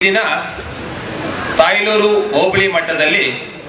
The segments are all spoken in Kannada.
ದಿನ ತಾಯ್ಲೂರು ಹೋಬಳಿ ಮಟ್ಟದಲ್ಲಿ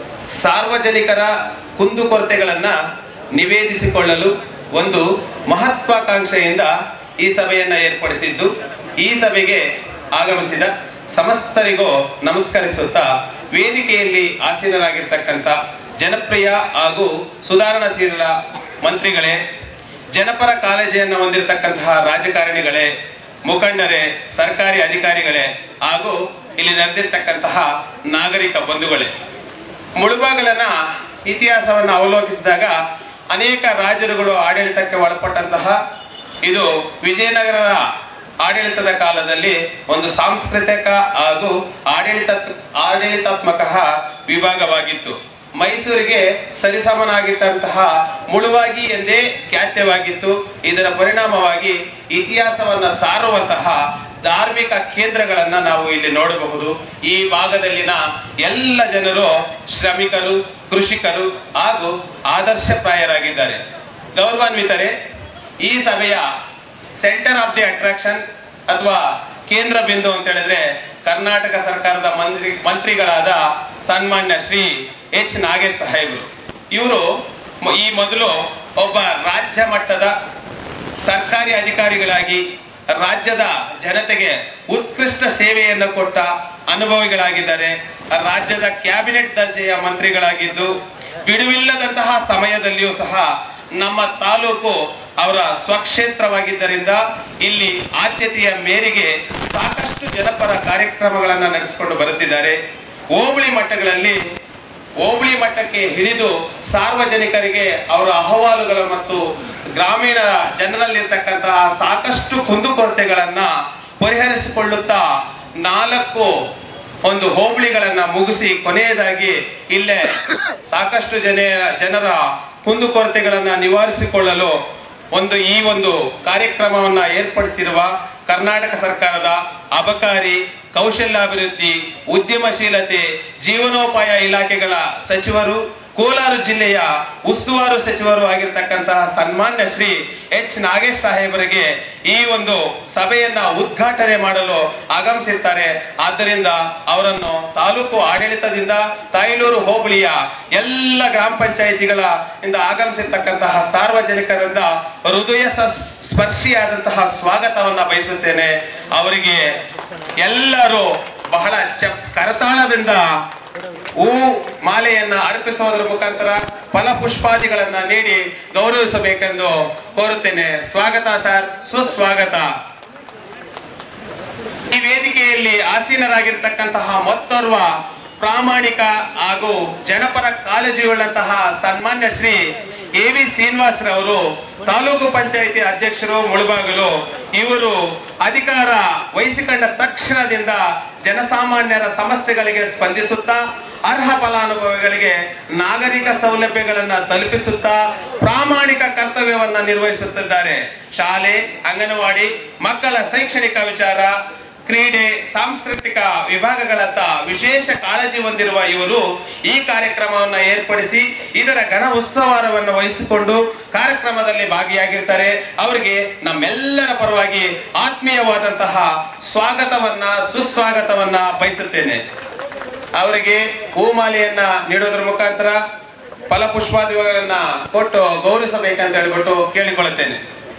ಸಾರ್ವಜನಿಕರ ಕುಂದುಕೊರತೆಗಳನ್ನ ನಿವೇದಿಸಿಕೊಳ್ಳಲು ಒಂದು ಮಹತ್ವಾಕಾಂಕ್ಷೆಯಿಂದ ಈ ಸಭೆಯನ್ನ ಏರ್ಪಡಿಸಿದ್ದು ಈ ಸಭೆಗೆ ಆಗಮಿಸಿದ ಸಮಸ್ತರಿಗೂ ನಮಸ್ಕರಿಸುತ್ತಾ ವೇದಿಕೆಯಲ್ಲಿ ಆಸೀನರಾಗಿರ್ತಕ್ಕಂಥ ಜನಪ್ರಿಯ ಹಾಗೂ ಸುಧಾರಣಾಶೀಲ ಮಂತ್ರಿಗಳೇ ಜನಪರ ಕಾಳಜಿಯನ್ನು ಹೊಂದಿರತಕ್ಕಂತಹ ರಾಜಕಾರಣಿಗಳೇ ಮುಖಂಡರೇ ಸರ್ಕಾರಿ ಅಧಿಕಾರಿಗಳೇ ಹಾಗೂ ಇಲ್ಲಿ ನಡೆದಿರ್ತಕ್ಕಂತಹ ನಾಗರಿಕ ಬಂಧುಗಳೇ ಮುಳುಬಾಗಲನ ಇತಿಹಾಸವನ್ನು ಅವಲೋಕಿಸಿದಾಗ ಅನೇಕ ರಾಜರುಗಳು ಆಡಳಿತಕ್ಕೆ ಒಳಪಟ್ಟಂತಹ ಇದು ವಿಜಯನಗರ ಆಡಳಿತದ ಕಾಲದಲ್ಲಿ ಒಂದು ಸಾಂಸ್ಕೃತಿಕ ಹಾಗೂ ಆಡಳಿತ ಆಡಳಿತಾತ್ಮಕ ವಿಭಾಗವಾಗಿತ್ತು ಮೈಸೂರಿಗೆ ಸರಿಸಮನಾಗಿದ್ದಂತಹ ಮುಳುವಾಗಿ ಎಂದೇ ಖ್ಯಾತ್ಯವಾಗಿತ್ತು ಇದರ ಪರಿಣಾಮವಾಗಿ ಇತಿಹಾಸವನ್ನ ಸಾರುವಂತಹ ಧಾರ್ಮಿಕ ಕೇಂದ್ರಗಳನ್ನ ನಾವು ಇಲ್ಲಿ ನೋಡಬಹುದು ಈ ಭಾಗದಲ್ಲಿನ ಎಲ್ಲ ಜನರು ಶ್ರಮಿಕರು ಕೃಷಿಕರು ಹಾಗೂ ಆದರ್ಶಪ್ರಾಯರಾಗಿದ್ದಾರೆ ಗೌರವಾನ್ವಿತರೆ ಈ ಸಭೆಯ ಸೆಂಟರ್ ಆಫ್ ದಿ ಅಟ್ರಾಕ್ಷನ್ ಅಥವಾ ಕೇಂದ್ರ ಬಿಂದು ಅಂತ ಹೇಳಿದ್ರೆ ಕರ್ನಾಟಕ ಸರ್ಕಾರದ ಮಂತ್ರಿ ಮಂತ್ರಿಗಳಾದ ಸನ್ಮಾನ್ಯ ಶ್ರೀ ಎಚ್ ನಾಗೇಶ್ ಸಾಹೇಬರು ಇವರು ಮ- ಈ ಮೊದಲು ಒಬ್ಬ ರಾಜ್ಯ ಮಟ್ಟದ ಸರ್ಕಾರಿ ಅಧಿಕಾರಿಗಳಾಗಿ ರಾಜ್ಯದ ಜನತೆಗೆ ಉತ್ಕೃಷ್ಟ ಸೇವೆಯನ್ನು ಕೊಟ್ಟ ಅನುಭವಿಗಳಾಗಿದ್ದಾರೆ ರಾಜ್ಯದ ಕ್ಯಾಬಿನೆಟ್ ದರ್ಜೆಯ ಮಂತ್ರಿಗಳಾಗಿದ್ದು ಬಿಡುವಿಲ್ಲದಂತಹ ಸಮಯದಲ್ಲಿಯೂ ಸಹ ನಮ್ಮ ತಾಲೂಕು ಅವರ ಸ್ವಕ್ಷೇತ್ರವಾಗಿದ್ದರಿಂದ ಇಲ್ಲಿ ಆದ್ಯತೆಯ ಮೇರೆಗೆ ಸಾಕಷ್ಟು ಜನಪರ ಕಾರ್ಯಕ್ರಮಗಳನ್ನು ನಡೆಸಿಕೊಂಡು ಬರುತ್ತಿದ್ದಾರೆ ಹೋಬಳಿ ಮಟ್ಟಗಳಲ್ಲಿ ಹೋಬಳಿ ಮಟ್ಟಕ್ಕೆ ಹಿಡಿದು ಸಾರ್ವಜನಿಕರಿಗೆ ಅವರ ಅಹವಾಲುಗಳು ಮತ್ತು ಗ್ರಾಮೀಣ ಜನರಲ್ಲಿರ್ತಕ್ಕಂತಹ ಸಾಕಷ್ಟು ಕುಂದುಕೊರತೆಗಳನ್ನ ಪರಿಹರಿಸಿಕೊಳ್ಳುತ್ತಾ ನಾಲ್ಕು ಒಂದು ಹೋಬಳಿಗಳನ್ನ ಮುಗಿಸಿ ಕೊನೆಯದಾಗಿ ಇಲ್ಲೇ ಸಾಕಷ್ಟು ಜನ ಜನರ ಕುಂದುಕೊರತೆಗಳನ್ನ ನಿವಾರಿಸಿಕೊಳ್ಳಲು ಒಂದು ಈ ಒಂದು ಕಾರ್ಯಕ್ರಮವನ್ನ ಏರ್ಪಡಿಸಿರುವ ಕರ್ನಾಟಕ ಸರ್ಕಾರದ ಅಬಕಾರಿ ಕೌಶಲ್ಯಾಭಿವೃದ್ಧಿ ಉದ್ಯಮಶೀಲತೆ ಜೀವನೋಪಾಯ ಇಲಾಖೆಗಳ ಸಚಿವರು ಕೋಲಾರ ಜಿಲ್ಲೆಯ ಉಸ್ತುವಾರು ಸಚಿವರು ಆಗಿರ್ತಕ್ಕಂತಹ ಸನ್ಮಾನ್ಯ ಶ್ರೀ ಎಚ್ ನಾಗೇಶ್ ಸಾಹೇಬರಿಗೆ ಈ ಒಂದು ಸಭೆಯನ್ನ ಉದ್ಘಾಟನೆ ಮಾಡಲು ಆಗಮಿಸಿರ್ತಾರೆ ಆದ್ದರಿಂದ ಅವರನ್ನು ತಾಲೂಕು ಆಡಳಿತದಿಂದ ತಾಯ್ಲೂರು ಹೋಬಳಿಯ ಎಲ್ಲ ಗ್ರಾಮ ಪಂಚಾಯಿತಿಗಳ ಇಂದ ಆಗಮಿಸಿರ್ತಕ್ಕಂತಹ ಸಾರ್ವಜನಿಕರಿಂದ ಹೃದಯ ಸ- ಸ್ಪರ್ಶಿಯಾದಂತಹ ಸ್ವಾಗತವನ್ನ ಬಯಸುತ್ತೇನೆ ಅವರಿಗೆ ಎಲ್ಲರೂ ಬಹಳ ಚ ಕರತಾಳದಿಂದ ಹೂ ಮಾಲೆಯನ್ನ ಅರ್ಪಿಸುವುದರ ಮುಖಾಂತರ ಫಲಪುಷ್ಪಾದಿಗಳನ್ನ ನೀಡಿ ಗೌರವಿಸಬೇಕೆಂದು ಕೋರುತ್ತೇನೆ ಸ್ವಾಗತ ಸರ್ ಸುಸ್ವಾಗತ ಈ ವೇದಿಕೆಯಲ್ಲಿ ಆಸೀನರಾಗಿರ್ತಕ್ಕಂತಹ ಮತ್ತೋರ್ವ ಪ್ರಾಮಾಣಿಕ ಹಾಗೂ ಜನಪರ ಕಾಳಜಿಯುಳ್ಳಂತಹ ಸನ್ಮಾನ್ಯ ಶ್ರೀ ಎ ವಿ ಶ್ರೀನಿವಾಸರವರು ತಾಲೂಕು ಪಂಚಾಯಿತಿ ಅಧ್ಯಕ್ಷರು ಮುಳುಬಾಗಲು ಇವರು ಅಧಿಕಾರ ವಹಿಸಿಕೊಂಡ ತಕ್ಷಣದಿಂದ ಜನಸಾಮಾನ್ಯರ ಸಮಸ್ಯೆಗಳಿಗೆ ಸ್ಪಂದಿಸುತ್ತಾ ಅರ್ಹ ಫಲಾನುಭವಿಗಳಿಗೆ ನಾಗರಿಕ ಸೌಲಭ್ಯಗಳನ್ನ ತಲುಪಿಸುತ್ತಾ ಪ್ರಾಮಾಣಿಕ ಕರ್ತವ್ಯವನ್ನ ನಿರ್ವಹಿಸುತ್ತಿದ್ದಾರೆ ಶಾಲೆ ಅಂಗನವಾಡಿ ಮಕ್ಕಳ ಶೈಕ್ಷಣಿಕ ವಿಚಾರ ಕ್ರೀಡೆ ಸಾಂಸ್ಕೃತಿಕ ವಿಭಾಗಗಳತ್ತ ವಿಶೇಷ ಕಾಳಜಿ ಹೊಂದಿರುವ ಇವರು ಈ ಕಾರ್ಯಕ್ರಮವನ್ನು ಏರ್ಪಡಿಸಿ ಇದರ ಘನ ಉತ್ಸವಾರವನ್ನು ವಹಿಸಿಕೊಂಡು ಕಾರ್ಯಕ್ರಮದಲ್ಲಿ ಭಾಗಿಯಾಗಿರ್ತಾರೆ ಅವರಿಗೆ ನಮ್ಮೆಲ್ಲರ ಪರವಾಗಿ ಆತ್ಮೀಯವಾದಂತಹ ಸ್ವಾಗತವನ್ನ ಸುಸ್ವಾಗತವನ್ನ ಬಯಸುತ್ತೇನೆ ಅವರಿಗೆ ಹೂಮಾಲೆಯನ್ನ ನೀಡೋದ್ರ ಮುಖಾಂತರ ಫಲಪುಷ್ಪಾದಿಗಳನ್ನ ಕೊಟ್ಟು ಗೌರವಿಸಬೇಕಂತ ಹೇಳ್ಬಿಟ್ಟು ಕೇಳಿಕೊಳ್ಳುತ್ತೇನೆ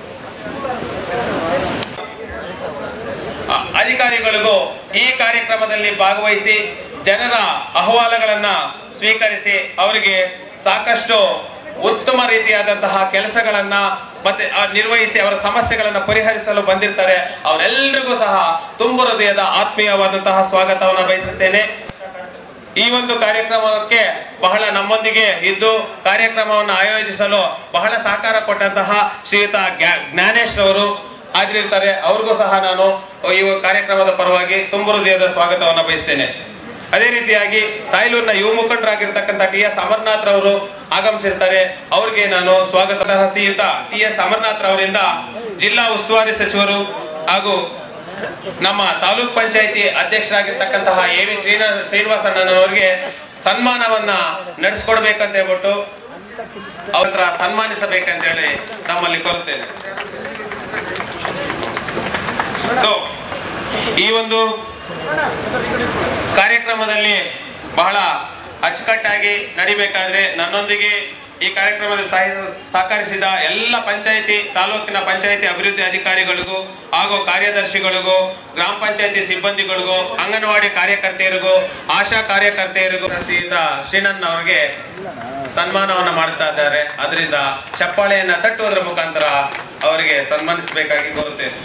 ಅ- ಅಧಿಕಾರಿಗಳಿಗೂ ಈ ಕಾರ್ಯಕ್ರಮದಲ್ಲಿ ಭಾಗವಹಿಸಿ ಜನರ ಅಹವಾಲುಗಳನ್ನ ಸ್ವೀಕರಿಸಿ ಅವರಿಗೆ ಸಾಕಷ್ಟು ಉತ್ತಮ ರೀತಿಯಾದಂತಹ ಕೆಲಸಗಳನ್ನ ಮತ್ತೆ ಆ ನಿರ್ವಹಿಸಿ ಅವರ ಸಮಸ್ಯೆಗಳನ್ನ ಪರಿಹರಿಸಲು ಬಂದಿರ್ತಾರೆ ಅವರೆಲ್ಲರಿಗೂ ಸಹ ತುಂಬ ಹೃದಯದ ಆತ್ಮೀಯವಾದಂತಹ ಸ್ವಾಗತವನ್ನು ಬಯಸುತ್ತೇನೆ ಈ ಒಂದು ಕಾರ್ಯಕ್ರಮಕ್ಕೆ ಬಹಳ ನಮ್ಮೊಂದಿಗೆ ಇದ್ದು ಕಾರ್ಯಕ್ರಮವನ್ನು ಆಯೋಜಿಸಲು ಬಹಳ ಸಹಕಾರ ಕೊಟ್ಟಂತಹ ಶ್ರೀಯುತ ಗ್ಯಾ- ಜ್ಞಾನೇಶ್ ಅವರು ಹಾಜರಿರ್ತಾರೆ ಅವ್ರಿಗೂ ಸಹ ನಾನು ಈ ಕಾರ್ಯಕ್ರಮದ ಪರವಾಗಿ ತುಂಬ ಹೃದಯದ ಸ್ವಾಗತವನ್ನು ಬಯಸ್ತೇನೆ ಅದೇ ರೀತಿಯಾಗಿ ತಾಯ್ಲೂರಿನ ಯುವ ಮುಖಂಡರಾಗಿರ್ತಕ್ಕಂಥ ಟಿ ಎಸ್ ಅಮರ್ನಾಥ್ ರವರು ಆಗಮಿಸಿರ್ತಾರೆ ಅವ್ರಿಗೆ ನಾನು ಸ್ವಾಗತ ಶ್ರೀಯುತ ಟಿ ಎಸ್ ಅಮರ್ನಾಥ್ ರವರಿಂದ ಜಿಲ್ಲಾ ಉಸ್ತುವಾರಿ ಸಚಿವರು ಹಾಗೂ ನಮ್ಮ ತಾಲೂಕ್ ಪಂಚಾಯತಿ ಅಧ್ಯಕ್ಷರಾಗಿರ್ತಕ್ಕಂತಹ ಎ ವಿ ಶ್ರೀನಿವಾಸ ಶ್ರೀನಿವಾಸಣ್ಣನವರಿಗೆ ಸನ್ಮಾನವನ್ನ ನಡೆಸ್ಕೊಡ್ಬೇಕಂತ ಹೇಳ್ಬಿಟ್ಟು ಅವ್ರ ಹತ್ರ ಸನ್ಮಾನಿಸಬೇಕಂತ ಹೇಳಿ ನಮ್ಮಲ್ಲಿ ಕೋರುತ್ತೇನೆ ಸೊ ಈ ಒಂದು ಕಾರ್ಯಕ್ರಮದಲ್ಲಿ ಬಹಳ ಅಚ್ಚುಕಟ್ಟಾಗಿ ನಡಿಬೇಕಾದ್ರೆ ನನ್ನೊಂದಿಗೆ ಈ ಕಾರ್ಯಕ್ರಮದಲ್ಲಿ ಸಹಾಯ- ಸಹಕರಿಸಿದ ಎಲ್ಲ ಪಂಚಾಯಿತಿ ತಾಲೂಕಿನ ಪಂಚಾಯಿತಿ ಅಭಿವೃದ್ಧಿ ಅಧಿಕಾರಿಗಳಿಗೂ ಹಾಗೂ ಕಾರ್ಯದರ್ಶಿಗಳಿಗೂ ಗ್ರಾಮ ಪಂಚಾಯಿತಿ ಸಿಬ್ಬಂದಿಗಳಿಗೂ ಅಂಗನವಾಡಿ ಕಾರ್ಯಕರ್ತೆಯರಿಗೂ ಆಶಾ ಕಾರ್ಯಕರ್ತೆಯರಿಗೂ ಶ್ರೀಯುತ ಶ್ರೀನನ್ ಅವರಿಗೆ ಸನ್ಮಾನವನ್ನ ಮಾಡ್ತಾ ಇದ್ದಾರೆ ಅದರಿಂದ ಚಪ್ಪಾಳೆಯನ್ನ ತಟ್ಟುವುದರ ಮುಖಾಂತರ ಅವರಿಗೆ ಸನ್ಮಾನಿಸಬೇಕಾಗಿ ಕೋರುತ್ತೇನೆ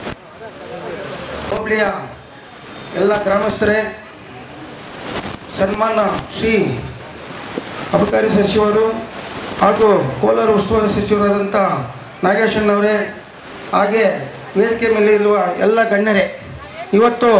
ಹೋಬಳಿಯ ಎಲ್ಲ ಗ್ರಾಮಸ್ಥರೇ ಸನ್ಮಾನ ಶ್ರೀ ಅಬಕಾರಿ ಸಚಿವರು ಹಾಗೂ ಕೋಲಾರ ಉಸ್ತುವಾರಿ ಸಚಿವರಾದಂಥ ನಾಗೇಶಣ್ಣವರೇ ಹಾಗೆ ವೇದಿಕೆ ಮೇಲೆ ಇರುವ ಎಲ್ಲ ಗಣ್ಯರೇ ಇವತ್ತು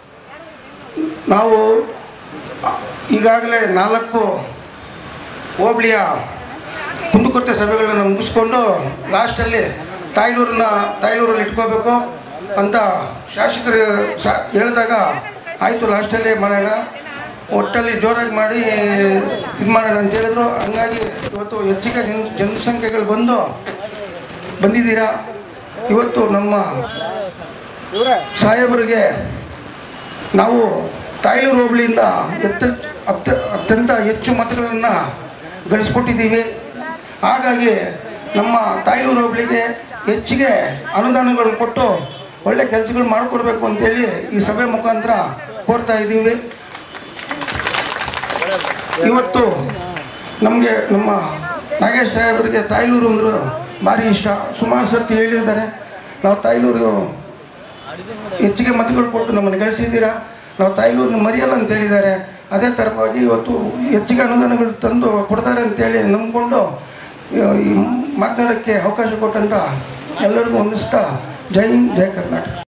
ನಾವು ಈಗಾಗಲೇ ನಾಲ್ಕು ಹೋಬಳಿಯ ಕುಂದುಕೊರತೆ ಸಭೆಗಳನ್ನು ಮುಗಿಸ್ಕೊಂಡು ಲಾಸ್ಟಲ್ಲಿ ತಾಯ್ಲೂರನ್ನ ತಾಯ್ಲೂರಲ್ಲಿ ಇಟ್ಕೋಬೇಕು ಅಂತ ಶಾಸಕರು ಸಾ ಹೇಳಿದಾಗ ಆಯಿತು ಲಾಸ್ಟಲ್ಲಿ ಮಾಡೋಣ ಒಟ್ಟಲ್ಲಿ ಜೋರಾಗಿ ಮಾಡಿ ಇದು ಮಾಡೋಣ ಅಂತ ಹೇಳಿದ್ರು ಹಂಗಾಗಿ ಇವತ್ತು ಹೆಚ್ಚಿಗೆ ಜನ ಜನಸಂಖ್ಯೆಗಳು ಬಂದು ಬಂದಿದ್ದೀರಾ ಇವತ್ತು ನಮ್ಮ ಸಾಹೇಬರಿಗೆ ನಾವು ತಾಯ್ಲೂರು ಹೋಬಳಿಯಿಂದ ಎತ್ತ ಅತ್ಯ ಅತ್ಯಂತ ಹೆಚ್ಚು ಮತಗಳನ್ನು ಗಳಿಸ್ಕೊಟ್ಟಿದ್ದೀವಿ ಹಾಗಾಗಿ ನಮ್ಮ ತಾಯ್ಲೂರು ಹೋಬಳಿಗೆ ಹೆಚ್ಚಿಗೆ ಅನುದಾನಗಳು ಕೊಟ್ಟು ಒಳ್ಳೆ ಕೆಲಸಗಳು ಮಾಡಿಕೊಡ್ಬೇಕು ಅಂತೇಳಿ ಈ ಸಭೆ ಮುಖಾಂತರ ಕೋರ್ತಾ ಇದ್ದೀವಿ ಇವತ್ತು ನಮಗೆ ನಮ್ಮ ನಾಗೇಶ್ ಸಾಹೇಬರಿಗೆ ತಾಯ್ಲೂರು ಅಂದ್ರೆ ಭಾರಿ ಇಷ್ಟ ಸುಮಾರು ಸರ್ತಿ ಹೇಳಿದ್ದಾರೆ ನಾವು ತಾಯ್ಲೂರು ಹೆಚ್ಚಿಗೆ ಮತಗಳು ಕೊಟ್ಟು ನಮ್ಮನ್ನು ಗಳಿಸಿದ್ದೀರಾ ನಾವು ತಾಯ್ಲೂರನ್ನ ಮರೆಯಲ್ಲ ಅಂತ ಹೇಳಿದ್ದಾರೆ ಅದೇ ಥರವಾಗಿ ಇವತ್ತು ಹೆಚ್ಚಿಗೆ ಅನುದಾನಗಳು ತಂದು ಕೊಡ್ತಾರೆ ಅಂತೇಳಿ ನಂಬಿಕೊಂಡು ಈ ಮಾತನಾಡೋಕ್ಕೆ ಅವಕಾಶ ಕೊಟ್ಟಂತ ಎಲ್ಲರಿಗೂ ಹೊಂದಿಸ್ತಾ ಜೈ ಹಿಂದ್, ಜೈ ಕರ್ನಾಟಕ